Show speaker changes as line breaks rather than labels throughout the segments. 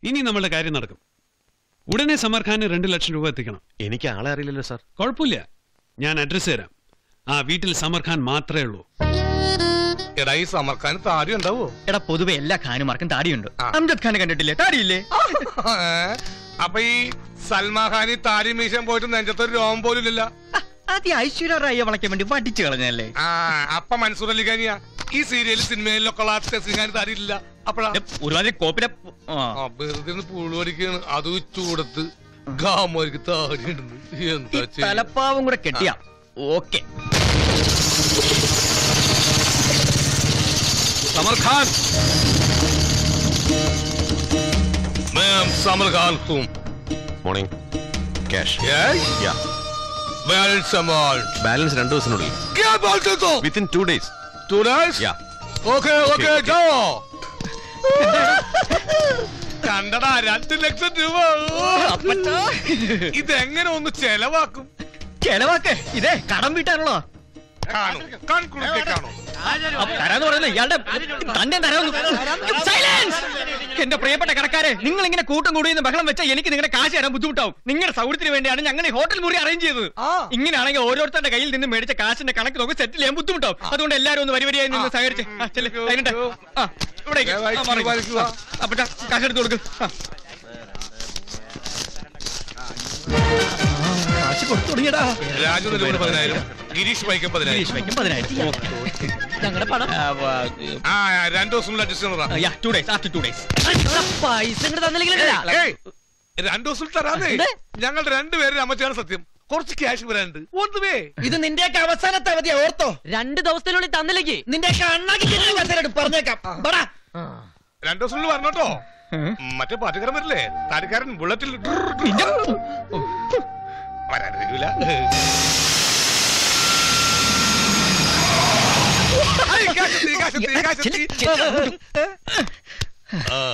ഇനി നമ്മളുടെ കാര്യം നടക്കും ഉടനെ സമർ ഖാന് രണ്ട് ലക്ഷം രൂപ എത്തിക്കണം
എനിക്ക് ആളെ അറിയില്ലല്ലോ സാർ
കുഴപ്പമില്ല ഞാൻ അഡ്രസ് തരാം ആ വീട്ടിൽ സമർ ഖാൻ മാത്രമേ ഉള്ളൂ
എടാ ഈ സമർക്കാൻ താടി ഉണ്ടാവോ
എടാ പൊതുവെ എല്ലാ ഖാനുമാർക്കും താടിയുണ്ട്
ആ.
അംജദ് ഖാനെ കണ്ടിട്ടില്ലേ താടിയില്ലേ
അപ്പൊ ഈ സൽമാൻ ഖാൻ ഈ താടി മീശം പോയിട്ട് നെഞ്ചത്തൊരു രോമം പോലും ഇല്ല
ആ, ആദ്യം ഐശ്വര്യ റായിയെ വളയ്ക്കാൻ വേണ്ടി വടിച്ചു കളഞ്ഞല്ലേ
ആ അപ്പൊ മൻസൂർ അലി ഖാനിയാ ഈ സീരിയലിൽ സിനിമയിലൊക്കെ ഉള്ള ടെസ്റ്റിംഗ് താടി ഇല്ല അപ്പഴാ
ഇത് ഒരുമാതിരി കോപ്പിലെ ആ.
ആ, വെറുതെ ഒന്ന് പുഴുവടിക്കാണ് അത് ചൂടത്ത് ഗാമോർക്ക് താടി ഇടുന്നു
ഈ
എന്താ ചെയ്യാ?
തലപ്പാവും കൂടെ കെട്ടിയാ ഓക്കെ
समर खान मैं हम समर खान तुम
morning cash
yes
yeah
well amount
balance രണ്ടു ദിവസത്തിനുള്ളിൽ
क्या बोलते हो
within two days
two days
yeah
okay okay
okay.
जाओ കണ്ടടാ രണ്ട് ലക്ഷം രൂപ ഇതെങ്ങനെ ഒന്ന് ചെലവാക്കും
ചെലവാക്ക് ഇതേ കടം വീട്ടാണല്ലോ
കാണും കൺകുളിക്കെ കാണും
തരാന്ന് പറയുന്നത് ഇയാളുടെ തന്നെ തരാന്ന് സൈലൻസ് എന്റെ പ്രിയപ്പെട്ട കടക്കാരെ നിങ്ങൾ ഇങ്ങനെ കൂട്ടം കൂടിയെന്ന് ബഹളം വെച്ചാൽ എനിക്ക് നിങ്ങളുടെ കാശ് തരാൻ ബുദ്ധിമുട്ടാവും നിങ്ങളുടെ സൗകര്യത്തിന് വേണ്ടിയാണ് ഞങ്ങൾ ഈ ഹോട്ടൽ മുറി അറേഞ്ച് ചെയ്തത് ഇങ്ങനെയാണെങ്കിൽ ഓരോരുത്തരുടെ കയ്യിൽ നിന്ന് മേടിച്ച കാശിന്റെ കണക്ക് നോക്കി സെറ്റിൽ ചെയ്യാൻ ബുദ്ധിമുട്ടാവും അതുകൊണ്ട് എല്ലാവരും ഒന്ന് വരി വരിയായി നിന്ന് സഹകരിച്ച് ആ, ചെല്ല്, അതിനുണ്ട്. ആ, ഇവിടേക്ക്. ആ, മാറി. ആ, അപ്പച്ച, കാശ് എടുത്ത് കൊടുക്ക് ആ. കാശ് കൊടുത്തു തുടങ്ങിയടാ
രാജു നിലവിൽ പതിനായിരം ഗിരീഷ് വൈക്കം പതിനായിരം
വയ്ക്കും പതിനായിരം ഞങ്ങളുടെ പണം
ആ രണ്ടു ദിവസം അഡ്ജസ്റ്റ് ചെയ്യണതാ
yeah two days after two days
പൈസ ഇങ്ങോട്ട് തന്നില്ലെങ്കിൽ
ഏയ്, രണ്ടു ദിവസം തരാന്നേ ഞങ്ങൾ രണ്ടുപേരും അമ്മച്ചാണ് സത്യം കുറച്ച് ക്യാഷ് വരാനുണ്ട് ഒന്നുമേ
ഇത് നിന്റെയൊക്കെ അവസാനത്തെ അവധിയാ ഓർത്തോ രണ്ട് ദിവസത്തിനുള്ളിൽ തന്നില്ലെങ്കിൽ നിന്റെയൊക്കെ അണ്ണാക്കി പറഞ്ഞേക്കാം ബടാ.
രണ്ടു ദിവസത്തിനുള്ളിൽ വരണോട്ടോ മറ്റേ പാട്ടുകാരൻ വരില്ലേ താടിക്കാരൻ ബുള്ളറ്റിൽ വരാനിരിക്കൂല ഐ, കാശെത്തി, കാശെത്തി, കാശെത്തി. ആ.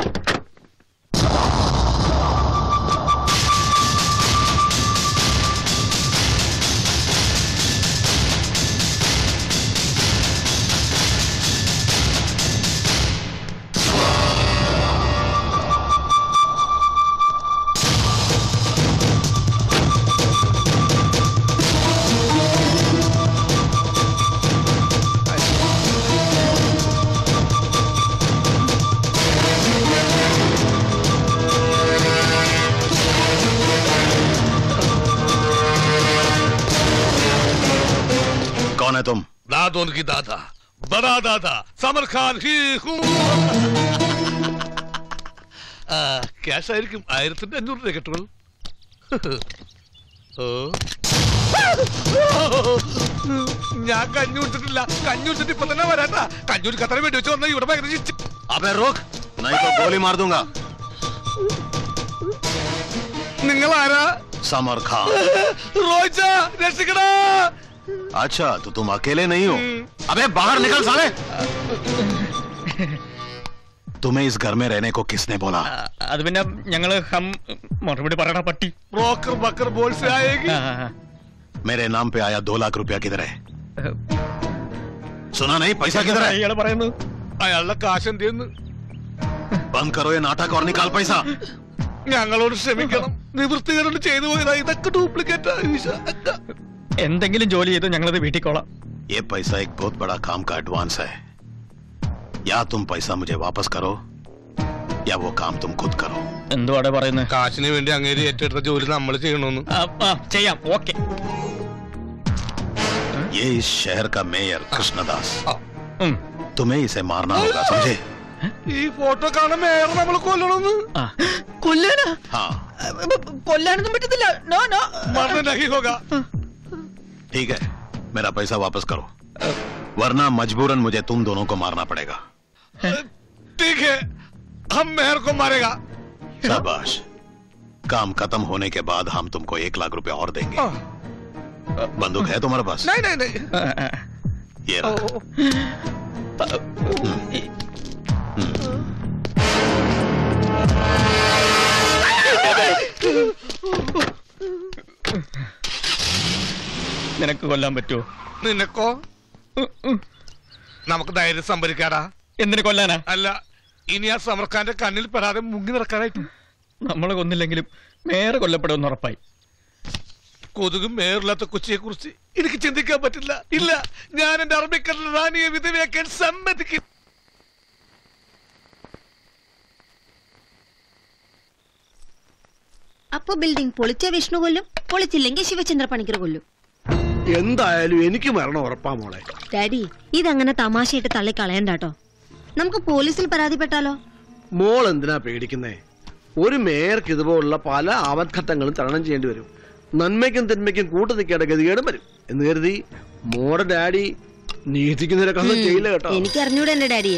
कौन है तुम
दादा उनकी दादा बड़ा दादा समर खान ही हूँ ആ, ക്യാഷ് ആയിരിക്കും ആയിരത്തിന്റെ അഞ്ഞൂറ് ടിക്കറ്റുകൾ ഓ. ഞാൻ കഞ്ഞി കുടിച്ചിട്ടില്ല കഞ്ഞി കുടിച്ചിട്ട് ഇപ്പൊ തന്നെ വരാട്ടാ കഞ്ഞി കുടിക്കത്ര വേണ്ടി വെച്ച് വന്ന ഇവിടെ ഭയങ്കര ചിരിച്ച്.
अबे रुक नहीं तो गोली मार दूंगा
നിങ്ങൾ ആരാ
समर खान
റോജ രക്ഷിക്കടാ
अच्छा तो तुम अकेले नहीं हो अबे बाहर निकल साले तुम्हें इस घर में रहने को किसने बोला
അത് പിന്നെ ഞങ്ങള് ഹം മറുപടി പറയണ പട്ടി
ബ്രോക്കർ ബക്കർ ബോൾസ് ആയേगी
ആ, ആ,
मेरे नाम पे आया दो लाख रुपया किधर है सुना नहीं पैसा किधर
ആ.
है
ഇയാള് പറയുന്നത്
അയാളുടെ കാശ് എന്തെന്ന്
बंद करो ये नाटक और निकाल पैसा
ഞങ്ങളോട് ക്ഷമിക്കണം നിവൃത്തികരോട് ചെയ്തു പോയതാ ഇതൊക്കെ ഡ്യൂപ്ലിക്കേറ്റ്
എന്തെങ്കിലും ജോലി ചെയ്തു ഞങ്ങളത് വീട്ടിൽ കോളാം
ये पैसा एक बहुत बड़ा काम का एडवांस है या तुम पैसा मुझे वापस करो या वो काम तुम खुद करो
എന്തുവാടെ പറയുന്നത്
കാശിന് വേണ്ടി അങ്ങേര് ഏറ്റെടുത്ത ജോലി നമ്മൾ ചെയ്യണമെന്ന്
ആ, ആ, ചെയ്യാം ഓക്കെ
ये इस शहर का मेयर कृष्णदास
ഉം.
तुम्हें इसे मारना होगा समझे
ഈ ഫോട്ടോ കാണാൻ മേയർ നമ്മൾ കൊല്ലണമെന്ന്
ആ. കൊല്ലാനാ
हाँ
കൊല്ലാനൊന്നും പറ്റത്തില്ല നോ നോ
മറന്നു നഹി ഹോഗ
ठीक है मेरा पैसा वापस करो वरना मजबूरन मुझे तुम दोनों को मारना पड़ेगा
ठीक है हम मेहर को मारेगा
शाबाश काम खत्म होने के बाद हम तुमको एक लाख रुपए और देंगे
आ,
बंदूक है तुम्हारे पास
नहीं नहीं नहीं
ആ, ആ.
ये रख
നിനക്ക് കൊല്ലാൻ പറ്റുമോ
നിനക്കോ നമുക്ക് ധൈര്യം സംഭരിക്കാടാ
എന്തിനു കൊല്ലാനാ
അല്ല ഇനി ആ സമർഖാന്റെ കണ്ണിൽ പെടാതെ മുങ്ങി നടക്കാനായിട്ട്
നമ്മളെ കൊന്നില്ലെങ്കിലും മേയർ കൊല്ലപ്പെടുമെന്ന് ഉറപ്പായി
കൊതുകും മേറില്ലാത്ത കൊച്ചിയെ കുറിച്ച് എനിക്ക് ചിന്തിക്കാൻ പറ്റില്ല ഇല്ല ഞാൻ എന്റെ അറബിക്കടൽ റാണിയെ വിധവയാക്കാൻ സമ്മതിക്കും
അപ്പൊ ബിൽഡിംഗ് പൊളിച്ച വിഷ്ണു കൊല്ലും പൊളിച്ചില്ലെങ്കിൽ ശിവചന്ദ്ര പണിക്കർ കൊല്ലും
എന്തായാലും എനിക്ക് മരണം ഉറപ്പാ മോളെ
ഡാഡി ഇതങ്ങനെ തമാശയിട്ട് തള്ളിക്കളയണ്ട കേട്ടോ നമുക്ക് പോലീസിൽ പരാതിപ്പെട്ടാലോ
മോൾ എന്തിനാ പേടിക്കുന്നേ ഒരു മേയർക്ക് ഇതുപോലുള്ള പല ആപത്ഘട്ടങ്ങളും തരണം ചെയ്യേണ്ടി വരും നന്മയ്ക്കും തിന്മയ്ക്കും കൂട്ടു നിൽക്കേണ്ട ഗതികേടും വരും എന്ന് കരുതി മോടെ ഡാഡി നീതിക്കുന്നതിനൊക്കെ ചെയ്യില്ല കേട്ടോ
എനിക്ക് അറിഞ്ഞൂടെ എന്റെ ഡാഡിയെ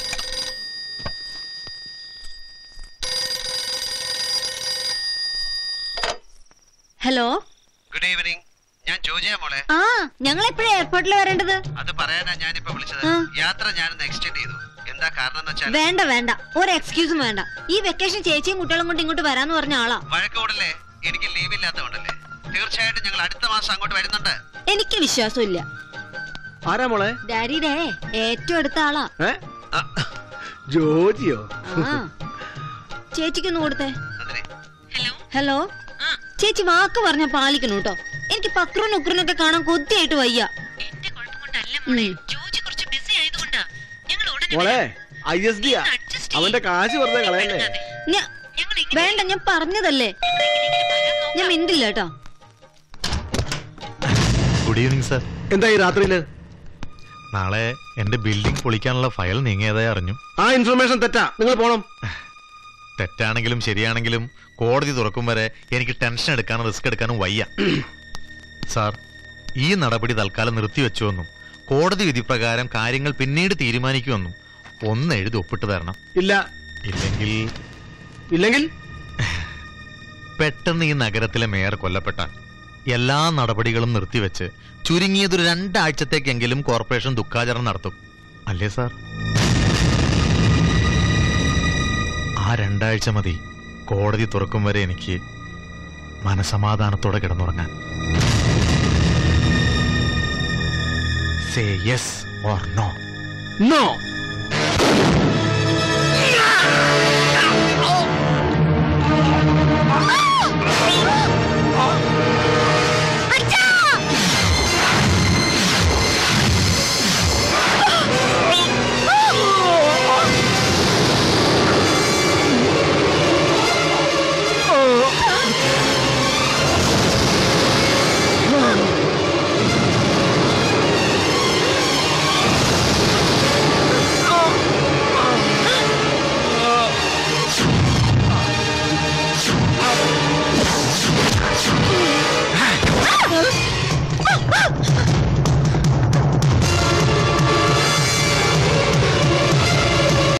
ഹലോ
ഗുഡ് ഈവനിങ് ഞാൻ ജോജിയ മോളെ
ആ ഞങ്ങൾ എപ്പോഴാ എയർപോർട്ടിൽ വരേണ്ടത്
അത് പറയാനാ ഞാനിപ്പോ വിളിച്ചത്
ആ.
യാത്ര ഞാനൊന്ന് എക്സ്റ്റെൻഡ് ചെയ്തു എന്താ കാരണം എന്ന് വെച്ചാൽ
വേണ്ട വേണ്ട ഒരു എക്സ്ക്യൂസും വേണ്ട ഈ വെക്കേഷൻ ചേച്ചിയും കുട്ടികളും കൊണ്ട് ഇങ്ങോട്ട് വരാന്ന് പറഞ്ഞ ആളാ
വഴക്കോടല്ലേ എനിക്ക് ലീവ് ഇല്ലാത്തതുകൊണ്ടല്ലേ തീർച്ചയായിട്ടും ഞങ്ങൾ അടുത്ത മാസം അങ്ങോട്ട് വരുന്നുണ്ട്
എനിക്ക് വിശ്വാസമില്ല
ആരാ മോളെ
ഡാഡിയുടെ ഏറ്റവും അടുത്ത ആളാ
ഏ ജോജിയോ
ആ ചേച്ചിക്കൊന്ന് കൊടുത്തേ
അതിനെ
ഹലോ ചേച്ചി വാക്ക് പറഞ്ഞ പാലിക്കണു കേട്ടോ എനിക്ക് പക്രനും ഉക്രനൊക്കെ കാണാൻ കൊതിയായിട്ട് വയ്യ ഉം.
മോളെ ഐ എസ് ഡിയാ അവന്റെ കാശ് വെറുതെ കളയല്ലേ
ഞാ- വേണ്ട ഞാൻ പറഞ്ഞതല്ലേ ഞാൻ മിണ്ടില്ല കേട്ടോ
ഗുഡ് ഈവനിങ് സർ
എന്താ ഈ രാത്രിയില്
നാളെ എന്റെ ബിൽഡിംഗ് പൊളിക്കാനുള്ള ഫയൽ നീങ്ങിയതായി അറിഞ്ഞു
ആ ഇൻഫർമേഷൻ തെറ്റാ നിങ്ങൾ പോണം
തെറ്റാണെങ്കിലും ശരിയാണെങ്കിലും കോടതി തുറക്കും വരെ എനിക്ക് ടെൻഷൻ എടുക്കാനും റിസ്ക് എടുക്കാനും വയ്യ സാർ ഈ നടപടി തൽക്കാലം നിർത്തിവെച്ചുവെന്നും കോടതി വിധി പ്രകാരം കാര്യങ്ങൾ പിന്നീട് തീരുമാനിക്കുമെന്നും ഒന്ന് എഴുതി ഒപ്പിട്ട് തരണം
ഇല്ല
ഇല്ലെങ്കിൽ
ഇല്ലെങ്കിൽ
പെട്ടെന്ന് ഈ നഗരത്തിലെ മേയർ കൊല്ലപ്പെട്ടാൽ എല്ലാ നടപടികളും നിർത്തിവെച്ച് ചുരുങ്ങിയതൊരു രണ്ടാഴ്ചത്തേക്കെങ്കിലും കോർപ്പറേഷൻ ദുഃഖാചരണം നടത്തും അല്ലേ സാർ ആ രണ്ടാഴ്ച മതി കോടതി തുറക്കും വരെ എനിക്ക് മനസമാധാനത്തോടെ കിടന്നുറങ്ങാൻ say yes or no
no